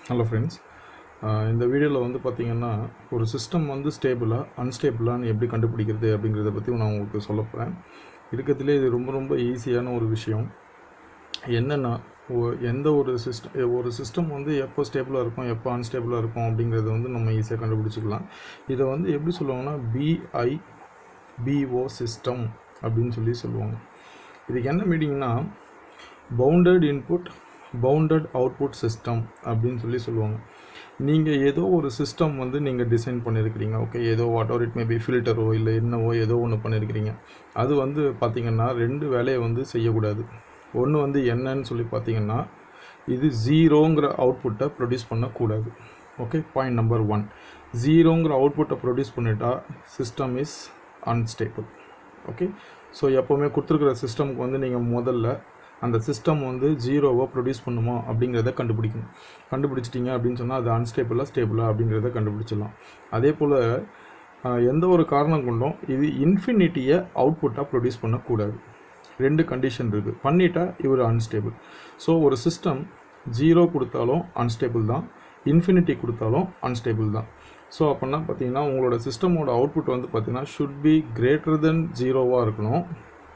hello friends இந்த வீடியோவில் வந்து பார்த்தீங்கன்னா ஒரு சிஸ்டம் வந்து ஸ்டேபிளாக அன்ஸ்டேபிளான்னு எப்படி கண்டுபிடிக்கிறது அப்படிங்கிறத பற்றி நான் உங்களுக்கு சொல்ல போகிறேன் இருக்கிறதுலே இது ரொம்ப ரொம்ப ஈஸியான ஒரு விஷயம் என்னென்னா ஒ- எந்த ஒரு சிஸ்டம் ஒரு சிஸ்டம் வந்து எப்போ ஸ்டேபிளாக இருக்கும் எப்போ அன்ஸ்டேபிளாக இருக்கும் அப்படிங்கிறத வந்து நம்ம ஈஸியாக கண்டுபிடிச்சிக்கலாம் இதை வந்து எப்படி சொல்லுவாங்கன்னா பிஐ பிஓ சிஸ்டம் அப்படின்னு சொல்லி சொல்லுவாங்க இதுக்கு என்ன மீனிங்னா bounded input bounded output system அப்படின்னு சொல்லி சொல்லுவாங்க நீங்கள் ஏதோ ஒரு சிஸ்டம் வந்து நீங்கள் டிசைன் பண்ணியிருக்கிறீங்க ஓகே ஏதோ whatever it may be ஃபில்டரோ இல்லை என்னவோ ஏதோ ஒன்று பண்ணியிருக்கிறீங்க அது வந்து பார்த்திங்கன்னா ரெண்டு வேலையை வந்து செய்யக்கூடாது ஒன்று வந்து என்னன்னு சொல்லி பார்த்தீங்கன்னா இது ஜீரோங்கிற அவுட்புட்டை ப்ரொடியூஸ் பண்ணக்கூடாது ஓகே பாயிண்ட் நம்பர் ஒன் ஜீரோங்கிற அவுட்புட்டை ப்ரொடியூஸ் பண்ணிட்டா system is unstable okay so எப்போவுமே கொடுத்துருக்குற சிஸ்டம்க்கு வந்து நீங்கள் முதல்ல அந்த சிஸ்டம் வந்து ஜீரோவை ப்ரொடியூஸ் பண்ணுமா அப்படிங்கிறத கண்டுபிடிக்கணும் கண்டுபிடிச்சிட்டிங்க அப்படின்னு சொன்னால் அது அன்ஸ்டேபிளாக ஸ்டேபிளாக அப்படிங்கிறத கண்டுபிடிச்சிடலாம் அதே போல் எந்த ஒரு காரணம் கொண்டும் இது இன்ஃபினிட்டியை அவுட்புட்டாக ப்ரொடியூஸ் பண்ணக்கூடாது ரெண்டு கண்டிஷன் இருக்குது பண்ணிட்டா இவர் அன்ஸ்டேபிள் ஸோ ஒரு சிஸ்டம் ஜீரோ கொடுத்தாலும் அன்ஸ்டேபிள் தான் இன்ஃபினிட்டி கொடுத்தாலும் அன்ஸ்டேபிள் தான் ஸோ அப்படின்னா பார்த்தீங்கன்னா உங்களோட சிஸ்டமோட அவுட்புட் வந்து பார்த்தீங்கன்னா ஷுட் பி கிரேட்டர் தென் ஜீரோவாக இருக்கணும்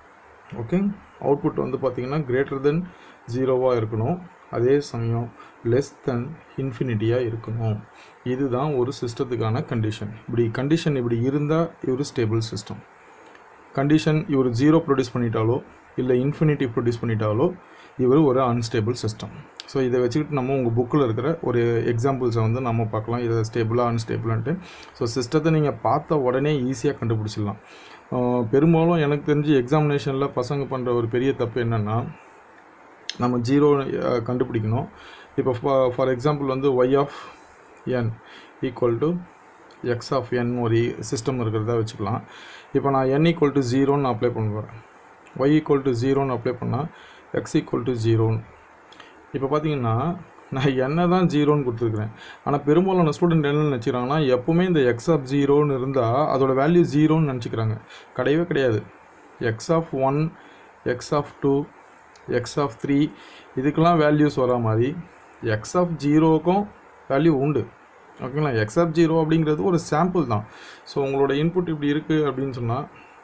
ஓகே அவுட்புட் வந்து பார்த்தீங்கன்னா கிரேட்டர் தென் ஜீரோவாக இருக்கணும் அதே சமயம் லெஸ் தென் இன்ஃபினிட்டியாக இருக்கணும் இதுதான் ஒரு சிஸ்டத்துக்கான கண்டிஷன் இப்படி கண்டிஷன் இப்படி இருந்தால் இவர் ஸ்டேபிள் சிஸ்டம் கண்டிஷன் இவர் ஜீரோ ப்ரொடியூஸ் பண்ணிட்டாலோ இல்லை இன்ஃபினிட்டி ப்ரொடியூஸ் பண்ணிட்டாலோ இவர் ஒரு அன்ஸ்டேபிள் சிஸ்டம் ஸோ இதை வச்சுக்கிட்டு நம்ம உங்கள் புக்கில் இருக்கிற ஒரு எக்ஸாம்பிள்ஸை வந்து நம்ம பார்க்கலாம் இதை ஸ்டேபிளாக அன்ஸ்டேபிளான்ட்டு ஸோ சிஸ்டத்தை நீங்கள் பார்த்த உடனே ஈஸியாக கண்டுபிடிச்சிடலாம் ஆஹ் பெரும்பாலும் எனக்கு தெரிஞ்சு எக்ஸாமினேஷனில் பசங்க பண்ணுற ஒரு பெரிய தப்பு என்னென்னா நம்ம ஜீரோ கண்டுபிடிக்கணும் இப்போ ஃபார் எக்ஸாம்பிள் வந்து y of n equal to x of n ஒரு சிஸ்டம் இருக்கிறதா வச்சுக்கலாம் இப்போ நான் என் ஈக்குவல் டு ஜீரோன்னு அப்ளை பண்ணுவேன் ஒய் ஈக்குவல் டு ஜீரோன்னு அப்ளை பண்ணால் எக்ஸ் ஈக்குவல் டு ஜீரோன்னு இப்போ பார்த்தீங்கன்னா நான் என்ன தான் ஜீரோன்னு கொடுத்துருக்குறேன் ஆனால் பெரும்பாலான ஸ்டூடெண்ட் என்ன நினச்சிக்கிறாங்கன்னா எப்போவுமே இந்த எக்ஸ் ஆஃப் ஜீரோன்னு இருந்தால் அதோட வேல்யூ ஜீரோன்னு நினச்சிக்கிறாங்க கிடையவே கிடையாது x of one x of two x of three இதுக்கெல்லாம் வேல்யூஸ் வரா மாதிரி எக்ஸ் ஆஃப் ஜீரோவுக்கும் வேல்யூ உண்டு ஓகேங்களா எக்ஸ் ஆஃப் ஜீரோ அப்படிங்கிறது ஒரு சாம்பிள் தான் ஸோ உங்களோட இன்புட் இப்படி இருக்குது அப்படின்னு சொன்னால்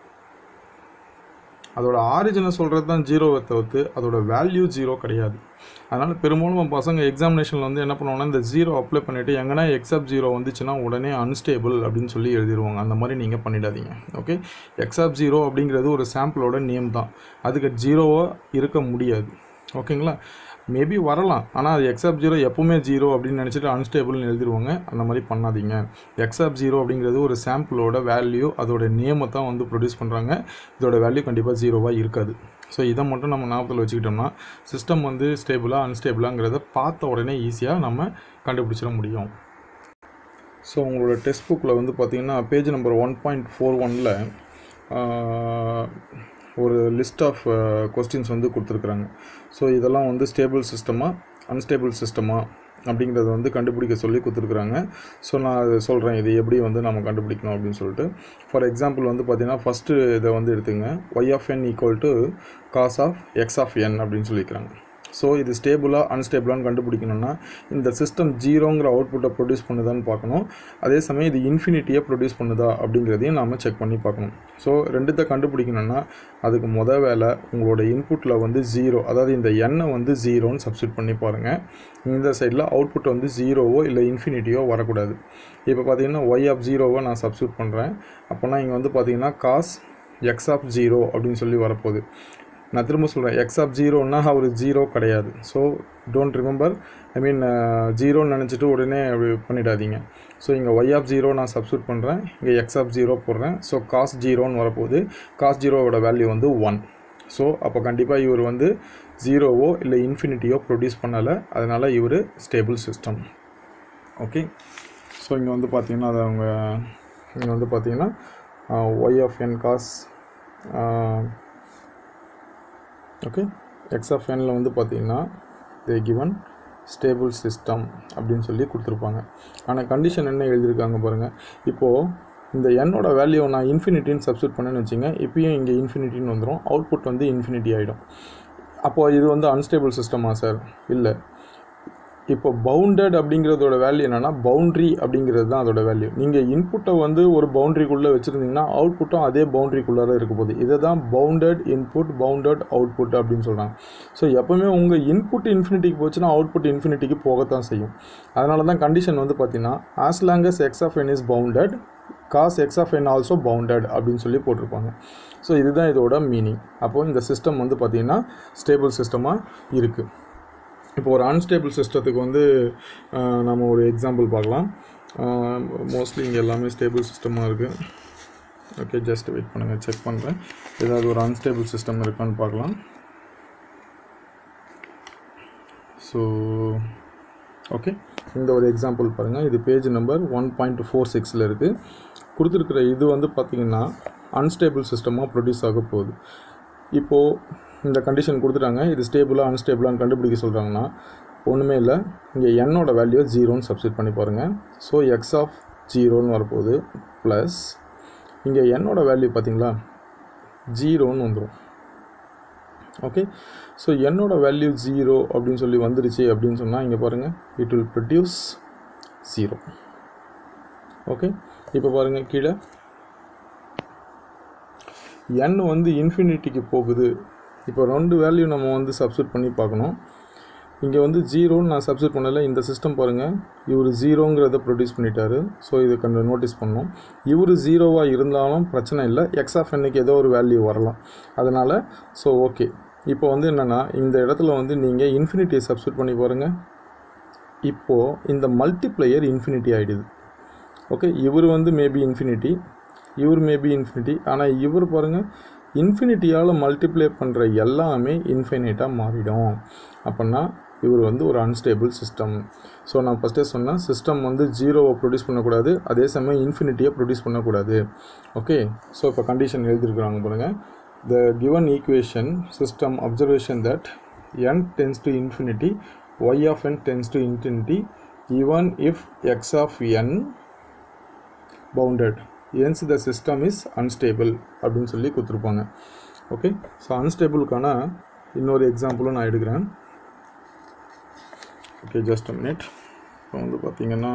அதோட ஆரிஜினை சொல்கிறது தான் ஜீரோவை தவிர்த்து அதோட வேல்யூ ஜீரோ கிடையாது அதனால் பெரும்பாலும் நம்ம பசங்க எக்ஸாமினேஷனில் வந்து என்ன பண்ணுவாங்கன்னா இந்த ஜீரோ அப்ளை பண்ணிவிட்டு எங்கன்னா எக்ஸாப் ஜீரோ வந்துச்சுன்னா உடனே அன்ஸ்டேபிள் அப்படின்னு சொல்லி எழுதிடுவாங்க அந்த மாதிரி நீங்கள் பண்ணிடாதீங்க ஓகே எக்ஸாப் ஜீரோ அப்படிங்கிறது ஒரு சாம்பிளோட நேம் தான் அதுக்கு ஜீரோவாக இருக்க முடியாது ஓகேங்களா மேபி வரலாம் ஆனால் அது எக்ஸாப் ஜீரோ எப்பவுமே ஜீரோ அப்படின்னு நினச்சிட்டு அன்ஸ்டேபிள்னு எழுதிருவாங்க அந்த மாதிரி பண்ணாதீங்க எக்ஸாப் ஜீரோ அப்படிங்கிறது ஒரு சாம்பிளோட வேல்யூ அதோட நேமை தான் வந்து ப்ரொடியூஸ் பண்ணுறாங்க இதோட வேல்யூ கண்டிப்பாக ஜீரோவாக இருக்காது ஸோ இதை மட்டும் நம்ம ஞாபகத்தில் வச்சுக்கிட்டோம்னா சிஸ்டம் வந்து ஸ்டேபிளாக அன்ஸ்டேபிளாங்கிறத பார்த்த உடனே ஈஸியாக நம்ம கண்டுபிடிச்சிட முடியும் ஸோ உங்களோட டெக்ஸ்ட் புக்கில் வந்து பார்த்தீங்கன்னா page number one point four ஒனில் ஒரு லிஸ்ட் ஆஃப் கொஸ்டின்ஸ் வந்து கொடுத்துருக்குறாங்க ஸோ இதெல்லாம் வந்து ஸ்டேபிள் சிஸ்டமா அன்ஸ்டேபிள் சிஸ்டமா அப்படிங்கிறத வந்து கண்டுபிடிக்க சொல்லி கொடுத்துருக்குறாங்க ஸோ நான் அதை சொல்கிறேன் இது எப்படி வந்து நம்ம கண்டுபிடிக்கணும் அப்படின்னு சொல்லிட்டு ஃபார் எக்ஸாம்பிள் வந்து பார்த்தீங்கன்னா ஃபஸ்ட்டு இதை வந்து எடுத்துங்க y of n equal to cos of x of n அப்படின்னு சொல்லிக்கிறாங்க ஸோ இது ஸ்டேபிளாக அன்ஸ்டேபிளான்னு கண்டுபிடிக்கணும்னா இந்த சிஸ்டம் ஜீரோங்கிற அவுட்புட்டை ப்ரொடியூஸ் பண்ணுதான்னு பார்க்கணும் அதே சமயம் இது இன்ஃபினிட்டியை ப்ரொடியூஸ் பண்ணுதா அப்படிங்கிறதையும் நாம் செக் பண்ணி பார்க்கணும் ஸோ ரெண்டுத்தை கண்டுபிடிக்கணும்னா அதுக்கு முத வேலை உங்களோட இன்புட்டில் வந்து ஜீரோ அதாவது இந்த எண்ணை வந்து ஜீரோன்னு சப்ஸ்டிட் பண்ணி பாருங்கள் இந்த சைடில் அவுட்புட் வந்து ஜீரோவோ இல்லை இன்ஃபினிட்டியோ வரக்கூடாது இப்போ பார்த்தீங்கன்னா ஒய் ஆஃப் ஜீரோவை நான் சப்ஸ்டியூட் பண்ணுறேன் அப்போனா இங்கே வந்து பார்த்தீங்கன்னா காஸ் எக்ஸ் ஆஃப் ஜீரோ அப்படின்னு சொல்லி வரப்போகுது நான் திரும்ப சொல்கிறேன் எக்ஸ் ஆஃப் ஜீரோன்னா அவர் ஜீரோ கிடையாது so don't remember I mean ஜீரோன்னு நினச்சிட்டு உடனே அப்படி பண்ணிடாதீங்க ஸோ இங்கே ஒய் ஆஃப் ஜீரோ நான் சப்ஸ்டியூட் பண்ணுறேன் இங்கே எக்ஸ் ஆஃப் ஜீரோ போடுறேன் ஸோ காஸ் ஜீரோன்னு வரப்போகுது காஸ் ஜீரோவோட வேல்யூ வந்து ஒன் ஸோ அப்போ கண்டிப்பாக இவர் வந்து ஜீரோவோ இல்லை இன்ஃபினிட்டியோ ப்ரொடியூஸ் பண்ணலை அதனால் இவர் ஸ்டேபிள் சிஸ்டம் ஓகே ஸோ இங்கே வந்து பார்த்தீங்கன்னா அது அவங்க இங்கே வந்து பார்த்தீங்கன்னா y of n cos okay x of எனில் வந்து பார்த்தீங்கன்னா தே கிவன் ஸ்டேபிள் சிஸ்டம் அப்படின்னு சொல்லி கொடுத்துருப்பாங்க ஆனால் கண்டிஷன் என்ன எழுதியிருக்காங்க பாருங்கள் இப்போது இந்த என்னோட வேல்யூ நான் இன்ஃபினிட்டின்னு சப்ஸ்டியூட் பண்ணேன்னு வச்சுங்க இப்பயும் இங்கே இன்ஃபினிட்டின்னு வந்துடும் அவுட்புட் வந்து இன்ஃபினிட்டி ஆகிடும் அப்போது இது வந்து அன்ஸ்டேபிள் சிஸ்டமா சார் இல்லை இப்போ பவுண்டட் அப்படிங்கிறதோட வேல்யூ என்னென்னா பவுண்ட்ரி அப்படிங்கிறது தான் அதோட வேல்யூ நீங்கள் இன்புட்டை வந்து ஒரு பவுண்ட்ரிக்குள்ளே வச்சுருந்தீங்கன்னா அவுட்புட்டும் அதே பவுண்ட்ரிக்குள்ளார இருக்க போகுது இதை தான் பவுண்டட் இன்புட் பவுண்டட் அவுட்புட் அப்படின்னு சொல்கிறாங்க ஸோ எப்போவுமே உங்கள் இன்புட் இன்ஃபினிட்டிக்கு போச்சுன்னா அவுட்புட் இன்ஃபினிட்டிக்கு போகத்தான் செய்யும் அதனால தான் கண்டிஷன் வந்து பார்த்தீங்கன்னா as long as x of n is bounded cos x of n also bounded அப்படின்னு சொல்லி போட்டிருப்பாங்க ஸோ இதுதான் இதோட மீனிங் அப்போது இந்த சிஸ்டம் வந்து பார்த்திங்கன்னா ஸ்டேபிள் சிஸ்டமாக இருக்குது இப்போ ஒரு அன்ஸ்டேபிள் சிஸ்டத்துக்கு வந்து ஆஹ், நம்ம ஒரு எக்ஸாம்பிள் பார்க்கலாம் மோஸ்ட்லி இங்கே எல்லாமே ஸ்டேபிள் சிஸ்டமாக இருக்குது ஓகே ஜஸ்ட் வெயிட் பண்ணுங்கள் செக் பண்ணுறேன் ஏதாவது ஒரு அன்ஸ்டேபிள் சிஸ்டம் இருக்கான்னு பார்க்கலாம் ஸோ ஓகே இந்த ஒரு எக்ஸாம்பிள் பாருங்கள் இது page number one point four சிக்ஸில் இருக்குது கொடுத்துருக்குற இது வந்து பார்த்திங்கன்னா அன்ஸ்டேபிள் சிஸ்டமாக ப்ரொடியூஸ் ஆக போகுது இப்போது இந்த கண்டிஷன் கொடுத்துட்டாங்க இது ஸ்டேபிளாக அன்ஸ்டேபிளான்னு கண்டுபிடிக்க சொல்கிறாங்கன்னா ஒன்றுமே இல்லை இங்கே என்னோட வேல்யூ ஜீரோன்னு சப்ஸ்டிட் பண்ணி பாருங்கள் ஸோ எக்ஸ் ஆஃப் ஜீரோன்னு வரப்போகுது ப்ளஸ் இங்கே என்னோட வேல்யூ பார்த்தீங்களா ஜீரோன்னு வந்துடும் ஓகே ஸோ என்னோட வேல்யூ ஜீரோ அப்படின்னு சொல்லி வந்துருச்சு அப்படின்னு சொன்னால் இங்கே பாருங்கள் it will produce zero okay இப்போ பாருங்கள் கீழே n வந்து இன்ஃபினிட்டிக்கு போகுது இப்போ ரெண்டு வேல்யூ நம்ம வந்து சப்ஸ்டிட் பண்ணி பார்க்கணும் இங்கே வந்து ஜீரோன்னு நான் சப்ஸ்டிட் பண்ணல இந்த சிஸ்டம் பாருங்கள் இவர் ஜீரோங்கிறத ப்ரொடியூஸ் பண்ணிட்டாரு ஸோ இதை கொஞ்சம் நோட்டீஸ் பண்ணோம் இவர் ஜீரோவாக இருந்தாலும் பிரச்சனை இல்லை எக்ஸ் ஆஃப் என்னைக்கு ஏதோ ஒரு வேல்யூ வரலாம் அதனால் ஸோ ஓகே இப்போ வந்து என்னென்னா இந்த இடத்துல வந்து நீங்கள் இன்ஃபினிட்டியை சப்ஸ்டிட் பண்ணி பாருங்கள் இப்போது இந்த மல்டிப்ளையர் இன்ஃபினிட்டி ஆகிடுது ஓகே இவர் வந்து மேபி இன்ஃபினிட்டி இவர் மேபி இன்ஃபினிட்டி ஆனால் இவர் பாருங்கள் இன்ஃபினிட்டியால் மல்டிப்ளை பண்ணுற எல்லாமே இன்ஃபைனைட்டாக மாறிடும் அப்படின்னா இவர் வந்து ஒரு அன்ஸ்டேபிள் சிஸ்டம் ஸோ நான் ஃபஸ்ட்டே சொன்னேன் சிஸ்டம் வந்து ஜீரோவை ப்ரொடியூஸ் பண்ணக்கூடாது அதே சமயம் இன்ஃபினிட்டியை ப்ரொடியூஸ் பண்ணக்கூடாது ஓகே ஸோ இப்போ கண்டிஷன் எழுதியிருக்கிறாங்க பாருங்கள் the given equation system observation that n tends to infinity y of n tends to infinity even if x of n bounded hence the system is unstable அப்படின்னு சொல்லி கொடுத்துருப்பாங்க okay so அன்ஸ்டேபிளுக்கான இன்னொரு எக்ஸாம்பிளும் நான் எடுக்கிறேன் okay just minute இப்போ வந்து பார்த்தீங்கன்னா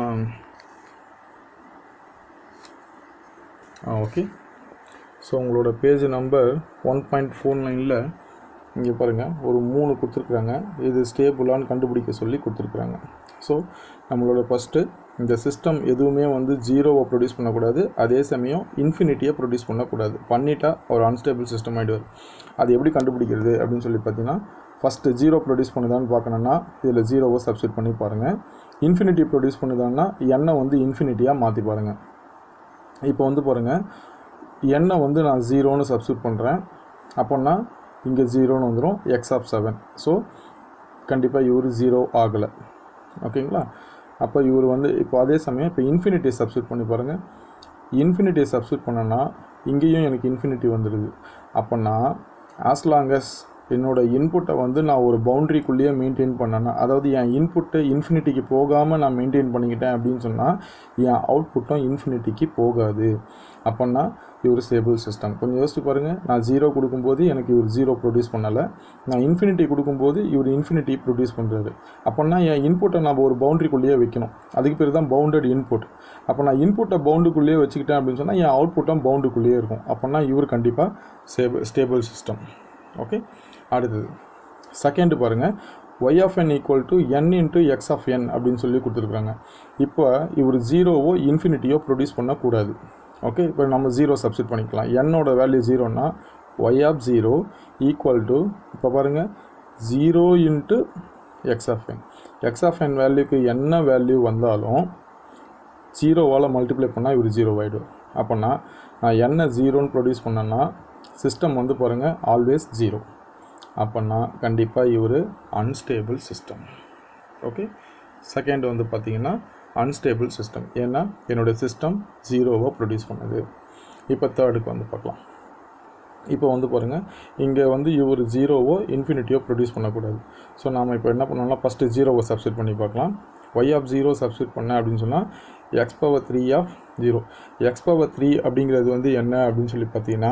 ஆ ஓகே ஸோ உங்களோட page number one point four நைனில் இங்கே பாருங்கள் ஒரு மூணு கொடுத்துருக்குறாங்க இது ஸ்டேபிளான்னு கண்டுபிடிக்க சொல்லி கொடுத்துருக்குறாங்க ஸோ நம்மளோட ஃபஸ்ட்டு இந்த சிஸ்டம் எதுவுமே வந்து ஜீரோவை ப்ரொடியூஸ் பண்ணக்கூடாது அதே சமயம் இன்ஃபினிட்டியை ப்ரொடியூஸ் பண்ணக்கூடாது பண்ணிட்டா ஒரு அன்ஸ்டேபிள் சிஸ்டம் ஆகிடுவார் அது எப்படி கண்டுபிடிக்கிறது அப்படின்னு சொல்லி பார்த்தீங்கன்னா ஃபஸ்ட்டு ஜீரோ ப்ரொடியூஸ் பண்ணுதான்னு பார்க்கணுன்னா இதில் ஜீரோவை சப்ஸ்டிட் பண்ணி பாருங்கள் இன்ஃபினிட்டி ப்ரொடியூஸ் பண்ணுதான்னா எண்ணெய் வந்து இன்ஃபினிட்டியாக மாற்றி பாருங்கள் இப்போ வந்து பாருங்கள் எண்ணெய் வந்து நான் ஜீரோன்னு சப்ஸ்டியூட் பண்ணுறேன் அப்போன்னா இங்கே ஜீரோன்னு வந்துடும் எக்ஸ் ஆஃப் செவன் ஸோ கண்டிப்பாக இவர் ஜீரோ ஆகலை ஓகேங்களா அப்போ இவர் வந்து இப்போ அதே சமயம் இப்போ இன்ஃபினிட்டியை சப்ஸ்டியூட் பண்ணி பாருங்கள் இன்ஃபினிட்டியை சப்ஸ்டியூட் பண்ணேன்னா இங்கேயும் எனக்கு இன்ஃபினிட்டி வந்துடுது அப்போனா ஆஸ் லாங்கஸ் என்னோட இன்புட்டை வந்து நான் ஒரு பவுண்ட்ரிக்குள்ளேயே மெயின்டைன் பண்ணேன்னா அதாவது என் இன்புட்டை இன்ஃபினிட்டிக்கு போகாமல் நான் மெயின்டைன் பண்ணிக்கிட்டேன் அப்படின்னு சொன்னால் என் அவுட்புட்டும் இன்ஃபினிட்டிக்கு போகாது அப்போன்னா இவர் ஸ்டேபிள் சிஸ்டம் கொஞ்சம் யோசிச்சு பாருங்கள் நான் ஜீரோ கொடுக்கும்போது எனக்கு இவர் ஜீரோ ப்ரொடியூஸ் பண்ணலை நான் இன்ஃபினிட்டி கொடுக்கும்போது இவர் இன்ஃபினிட்டி ப்ரொடியூஸ் பண்ணுறாரு அப்போனா என் இன்புட்டை நம்ம ஒரு பவுண்ட்ரிக்குள்ளேயே வைக்கணும் அதுக்கு பேர் தான் பவுண்டட் இன்புட் அப்போ நான் இன்புட்டை பவுண்டுக்குள்ளேயே வச்சுக்கிட்டேன் அப்படின்னு சொன்னால் என் அவுட்புட்டும் பவுண்டுக்குள்ளேயே இருக்கும் அப்போனா இவர் கண்டிப்பாக ஸ்டேபிள் ஸ்டேபிள் சிஸ்டம் ஓகே அடுத்தது செகண்ட் பாருங்கள் y of n equal to n into x of n அப்படின்னு சொல்லி கொடுத்துருக்குறாங்க இப்போ இவர் ஜீரோவோ இன்ஃபினிட்டியோ ப்ரொடியூஸ் பண்ணக்கூடாது ஓகே இப்போ நம்ம ஜீரோ சப்ஸ்டிட் பண்ணிக்கலாம் என்னோட வேல்யூ ஜீரோனா y of zero equal to இப்போ பாருங்கள் zero into x of n x of n வேல்யூக்கு என்ன வேல்யூ வந்தாலும் ஜீரோவால் மல்டிப்ளை பண்ணால் இவர் ஜீரோ ஆகிடும் அப்போனா நான் என்ன ஜீரோன்னு ப்ரொடியூஸ் பண்ணேன்னா சிஸ்டம் வந்து பாருங்கள் ஆல்வேஸ் ஜீரோ அப்போனா கண்டிப்பாக இவர் அன்ஸ்டேபிள் சிஸ்டம் ஓகே செகண்ட் வந்து பார்த்தீங்கன்னா அன்ஸ்டேபிள் சிஸ்டம் ஏன்னா என்னோடய சிஸ்டம் ஜீரோவை ப்ரொடியூஸ் பண்ணுது இப்போ தேர்டுக்கு வந்து பார்க்கலாம் இப்போ வந்து பாருங்கள் இங்கே வந்து இவர் ஜீரோவோ இன்ஃபினிட்டியோ ப்ரொடியூஸ் பண்ணக்கூடாது ஸோ நாம் இப்போ என்ன பண்ணோம்னா ஃபஸ்ட்டு ஜீரோவை சப்ஸ்டிட் பண்ணி பார்க்கலாம் ஒய் ஆஃப் ஜீரோ சப்ஸ்டிட் பண்ணேன் அப்படின்னு சொன்னால் x power three of zero x power three அப்படிங்கிறது வந்து என்ன அப்படின்னு சொல்லி பார்த்தீங்கன்னா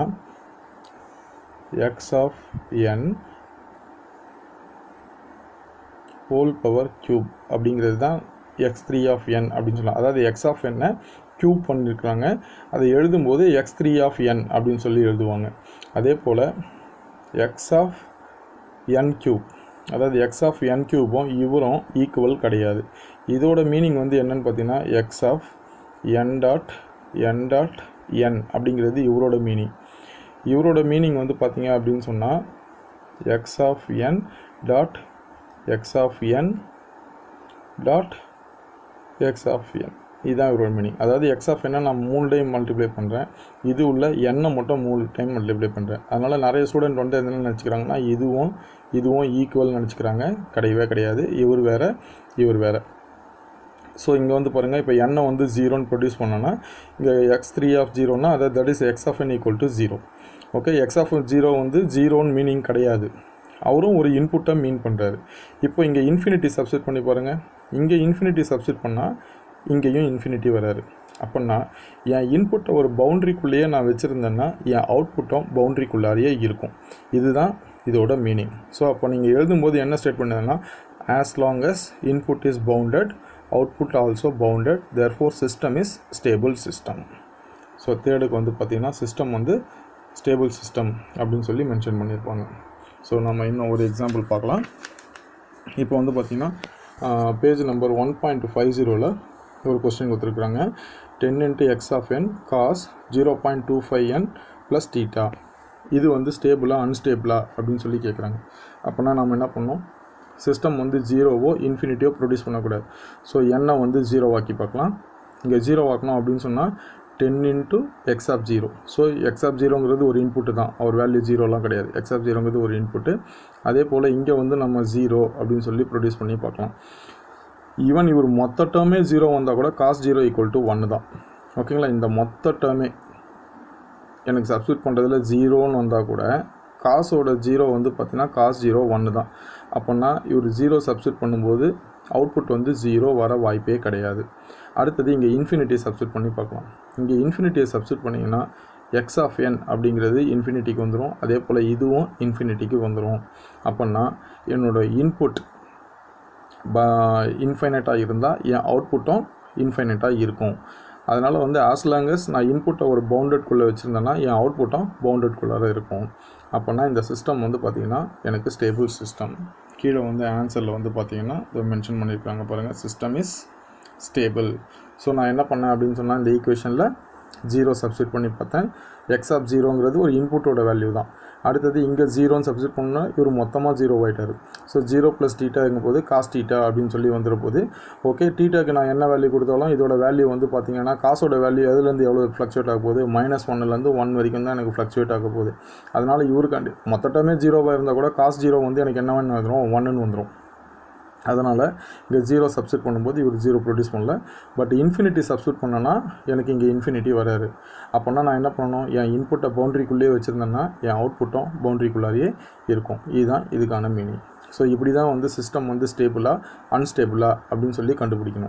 x of n whole power cube அப்படிங்கிறது தான் எக்ஸ் த்ரீ ஆஃப் என் அப்படின்னு சொல்லலாம் அதாவது எக்ஸ் ஆஃப் என்னை க்யூப் பண்ணியிருக்காங்க அதை எழுதும்போது எக்ஸ் த்ரீ ஆஃப் என் அப்படின்னு சொல்லி எழுதுவாங்க அதே போல் எக்ஸ் ஆஃப் என் க்யூப் அதாவது எக்ஸ் ஆஃப் என் க்யூபும் இவரும் ஈக்குவல் கிடையாது இதோட மீனிங் வந்து என்னன்னு பார்த்தீங்கன்னா x of n dot n dot n அப்படிங்கிறது இவரோட மீனிங் இவரோட மீனிங் வந்து பார்த்தீங்க அப்படின்னு சொன்னால் x of n dot x of n dot x of n இதுதான் இவரோட மீனிங் அதாவது எக்ஸ் ஆஃப் என்ன நான் மூணு டைம் மல்டிப்ளை பண்ணுறேன் இது உள்ள எண்ணை மட்டும் மூணு டைம் மல்டிப்ளை பண்ணுறேன் அதனால் நிறைய ஸ்டூடெண்ட் வந்து என்ன நினச்சிக்கிறாங்கன்னா இதுவும் இதுவும் ஈக்குவல் நினச்சிக்கிறாங்க கிடையவே கிடையாது இவர் வேறு இவர் வேறு ஸோ இங்கே வந்து பாருங்கள் இப்போ எண்ணை வந்து ஜீரோன்னு ப்ரொடியூஸ் பண்ணோன்னா இங்கே எக்ஸ் த்ரீ ஆஃப் ஜீரோனா அதாவது that is x of n equal to zero okay x of zero வந்து ஜீரோன்னு மீனிங் கிடையாது அவரும் ஒரு இன்புட்டை மீன் பண்ணுறாரு இப்போ இங்கே இன்ஃபினிட்டி சப்ஸ்டிட் பண்ணி பாருங்கள் இங்கே இன்ஃபினிட்டி சப்ஸ்டிட் பண்ணால் இங்கேயும் இன்ஃபினிட்டி வராரு அப்படின்னா என் இன்புட்டை ஒரு பவுண்ட்ரிக்குள்ளேயே நான் வச்சுருந்தேன்னா என் அவுட்புட்டும் பவுண்ட்ரிக்குள்ளாரியே இருக்கும் இதுதான் இதோட மீனிங் ஸோ அப்போ நீங்கள் எழுதும்போது என்ன ஸ்டேட் பண்ணுதுன்னா as long as input is bounded output also bounded therefore system is stable system so தேர்டுக்கு வந்து பார்த்திங்கன்னா சிஸ்டம் வந்து ஸ்டேபிள் சிஸ்டம் அப்படின்னு சொல்லி மென்ஷன் பண்ணியிருப்பாங்க ஸோ நம்ம இன்னும் ஒரு எக்ஸாம்பிள் பார்க்கலாம் இப்போ வந்து பார்த்திங்கன்னா page number one point five ஜீரோவில் ஒரு கொஸ்டின் கொடுத்துருக்குறாங்க ten into x of n cos zero point two five n plus theta இது வந்து ஸ்டேபிளா அன்ஸ்டேபிளா அப்படின்னு சொல்லி கேட்குறாங்க அப்போனா நம்ம என்ன பண்ணோம் சிஸ்டம் வந்து ஜீரோவோ இன்ஃபினிட்டியோ ப்ரொடியூஸ் பண்ணக்கூடாது ஸோ எண்ணை வந்து ஜீரோ ஆக்கி பார்க்கலாம் இங்கே ஜீரோ ஆக்கணும் அப்படின்னு சொன்னால் ten into x of zero so x of ஜீரோங்கிறது ஒரு இன்புட்டு தான் அவர் வேல்யூ ஜீரோலாம் கிடையாது எக்ஸ் ஆஃப் ஜீரோங்கிறது ஒரு இன்புட்டு அதே போல் இங்கே வந்து நம்ம ஜீரோ அப்படின்னு சொல்லி ப்ரொடியூஸ் பண்ணி பார்க்கலாம் ஈவன் இவர் மொத்த டேர்மே ஜீரோ வந்தால் கூட காஸ் ஜீரோ ஈக்குவல் டு ஒன்று தான் ஓகேங்களா இந்த மொத்த டேர்மே எனக்கு சப்ஸ்டியூட் பண்ணுறதுல ஜீரோன்னு வந்தால் கூட காசோட ஜீரோ வந்து பார்த்தீங்கன்னா காஸ் ஜீரோ ஒன்று தான் அப்போனா இவர் ஜீரோ சப்ஸ்டியூட் பண்ணும்போது அவுட்புட் வந்து ஜீரோ வர வாய்ப்பே கிடையாது அடுத்தது இங்கே இன்ஃபினிட்டி சப்ஸ்டியூட் பண்ணி பார்க்கலாம் இங்கே இன்ஃபினிட்டியை சப்ஸ்டியூட் பண்ணிங்கன்னா எக்ஸ் ஆஃப் என் அப்படிங்கிறது இன்ஃபினிட்டிக்கு வந்துடும் அதே போல் இதுவும் இன்ஃபினிட்டிக்கு வந்துடும் அப்போன்னா என்னோட இன்புட் ப இன்ஃபைனட்டாக இருந்தால் என் அவுட்புட்டும் இன்ஃபைனட்டாக இருக்கும் அதனால் வந்து ஆஸ் லாங்கஸ் நான் இன்புட்டை ஒரு பவுண்டட்குள்ளே வச்சுருந்தேன்னா என் அவுட்புட்டும் பவுண்டட்குள்ளார இருக்கும் அப்போனா இந்த சிஸ்டம் வந்து பார்த்திங்கன்னா எனக்கு ஸ்டேபிள் சிஸ்டம் கீழே வந்து ஆன்சரில் வந்து பார்த்தீங்கன்னா இதை மென்ஷன் பண்ணியிருக்காங்க பாருங்கள் சிஸ்டம் இஸ் ஸ்டேபிள் ஸோ நான் என்ன பண்ணேன் அப்படின்னு சொன்னால் இந்த ஈக்குவேஷனில் ஜீரோ சப்ஸ்டியூட் பண்ணி பார்த்தேன் எக்ஸ் ஆஃப் ஜீரோங்கிறது ஒரு இன்புட்டோட வேல்யூ தான் அடுத்தது இங்கே ஜீரோன்னு சப்ஸ்டியூட் பண்ணால் இவர் மொத்தமாக ஜீரோ ஆகிட்டார் ஸோ ஜீரோ ப்ளஸ் டீட்டாங்கும் போது காஸ் டீட்டா அப்படின்னு சொல்லி வந்துட போது ஓகே டீட்டாக்கு நான் என்ன வேல்யூ கொடுத்தாலும் இதோட வேல்யூ வந்து பார்த்தீங்கன்னா காசோட வேல்யூ எதுலேருந்து எவ்வளோ ஃப்ளக்சுவேட் ஆக போகுது மைனஸ் ஒன்னுலேருந்து ஒன் வரைக்கும் தான் எனக்கு ஃப்ளக்சுவேட் ஆக போகுது அதனால் இவருக்காண்டி மொத்தட்டமே ஜீரோவாக இருந்தால் கூட காஸ் ஜீரோ வந்து எனக்கு என்ன வந்துடும் ஒன்றுன்னு வந்துடும் அதனால் இங்கே ஜீரோ சப்ஸ்டியூட் பண்ணும்போது இவர் ஜீரோ ப்ரொடியூஸ் பண்ணல பட் இன்ஃபினிட்டி சப்ஸ்டியூட் பண்ணனா எனக்கு இங்கே இன்ஃபினிட்டி வராது அப்போனா நான் என்ன பண்ணணும் என் இன்புட்டை பவுண்ட்ரிக்குள்ளேயே வச்சுருந்தேன்னா என் அவுட்புட்டும் பவுண்ட்ரிக்குள்ளாரியே இருக்கும் இதுதான் இதுக்கான மீனிங் ஸோ இப்படி தான் வந்து சிஸ்டம் வந்து ஸ்டேபிளாக அன்ஸ்டேபிளா அப்படின்னு சொல்லி கண்டுபிடிக்கணும்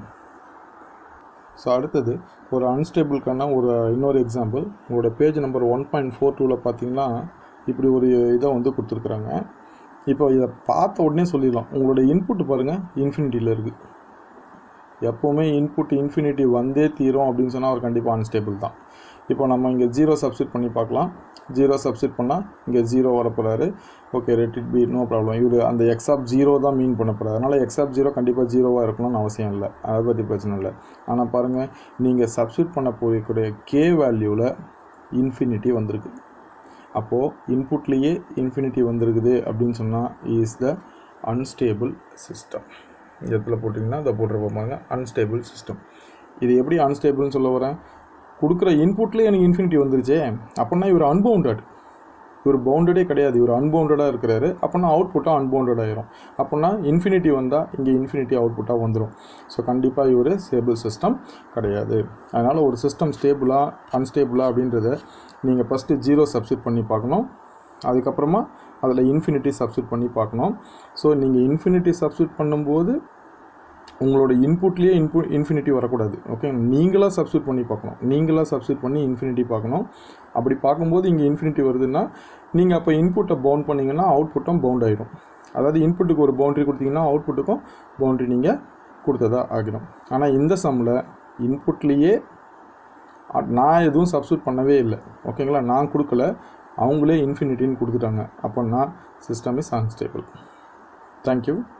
ஸோ அடுத்தது ஒரு அன்ஸ்டேபிளுக்கான ஒரு இன்னொரு எக்ஸாம்பிள் உங்களோட page number one point four டூவில் பார்த்தீங்கன்னா இப்படி ஒரு இதை வந்து கொடுத்துருக்குறாங்க இப்போ இதை பார்த்த உடனே சொல்லிடலாம் உங்களோட இன்புட் பாருங்கள் இன்ஃபினிட்டியில் இருக்குது எப்போவுமே இன்புட் இன்ஃபினிட்டி வந்தே தீரும் அப்படின்னு சொன்னால் அவர் கண்டிப்பாக அன்ஸ்டேபிள் தான் இப்போ நம்ம இங்கே ஜீரோ சப்ஸ்டிட் பண்ணி பார்க்கலாம் ஜீரோ சப்ஸ்டிட் பண்ணால் இங்கே ஜீரோ வரப்போகிறாரு okay let it be no problem இவர் அந்த எக்ஸ் ஆஃப் ஜீரோ தான் மீன் பண்ண போகிறாரு அதனால் எக்ஸ் ஆஃப் ஜீரோ கண்டிப்பாக ஜீரோவாக இருக்கணும்னு அவசியம் இல்லை அதை பற்றி பிரச்சனை இல்லை ஆனால் பாருங்கள் நீங்கள் சப்ஸ்டிட் பண்ண போகக்கூடிய கே வேல்யூவில் இன்ஃபினிட்டி வந்திருக்கு அப்போது இன்புட்லேயே இன்ஃபினிட்டி வந்திருக்குது அப்படின்னு சொன்னால் இஸ் த அன்ஸ்டேபிள் சிஸ்டம் இந்த இடத்துல போட்டிங்கன்னா இதை போட்டிருப்பாங்க அன்ஸ்டேபிள் சிஸ்டம் இது எப்படி அன்ஸ்டேபிள்னு சொல்ல வரேன் கொடுக்குற இன்புட்லேயே எனக்கு இன்ஃபினிட்டி வந்துருச்சே அப்படின்னா இவர் அன்பவுண்டட் இவர் பவுண்டடே கிடையாது இவர் அன்பவுண்டடாக இருக்கிறாரு அப்படின்னா அவுட்புட்டாக அன்பவுண்டட் ஆயிரும் அப்படின்னா இன்ஃபினிட்டி வந்தால் இங்கே இன்ஃபினிட்டி அவுட்புட்டாக வந்துடும் ஸோ கண்டிப்பாக இவர் ஸ்டேபிள் சிஸ்டம் கிடையாது அதனால் ஒரு சிஸ்டம் ஸ்டேபிளா அன்ஸ்டேபிளா அப்படின்றத நீங்கள் ஃபஸ்ட்டு ஜீரோ சப்ஸ்டிட் பண்ணி பார்க்கணும் அதுக்கப்புறமா அதில் இன்ஃபினிட்டி சப்ஸ்டிட் பண்ணி பார்க்கணும் ஸோ நீங்கள் இன்ஃபினிட்டி சப்ஸ்டிட் பண்ணும்போது உங்களோட இன்புட்லேயே இன்பு இன்ஃபினிட்டி வரக்கூடாது ஓகே நீங்களாக சப்ஸ்டியூட் பண்ணி பார்க்கணும் நீங்களாக சப்ஸ்டியூட் பண்ணி இன்ஃபினிட்டி பார்க்கணும் அப்படி பார்க்கும்போது இங்கே இன்ஃபினிட்டி வருதுன்னா நீங்கள் அப்போ இன்புட்டை பவுண்ட் பண்ணிங்கன்னா அவுட்புட்டும் பவுண்ட் ஆகிடும் அதாவது இன்புட்டுக்கு ஒரு பவுண்டரி கொடுத்தீங்கன்னா அவுட்புட்டுக்கும் பவுண்டரி நீங்கள் கொடுத்ததா ஆகிடும் ஆனால் இந்த சம்மில் இன்புட்லேயே நான் எதுவும் சப்ஸ்டியூட் பண்ணவே இல்லை ஓகேங்களா நான் கொடுக்கல அவங்களே இன்ஃபினிட்டின்னு கொடுத்துட்டாங்க அப்போன்னா சிஸ்டம் இஸ் அன்ஸ்டேபிள் தேங்க்யூ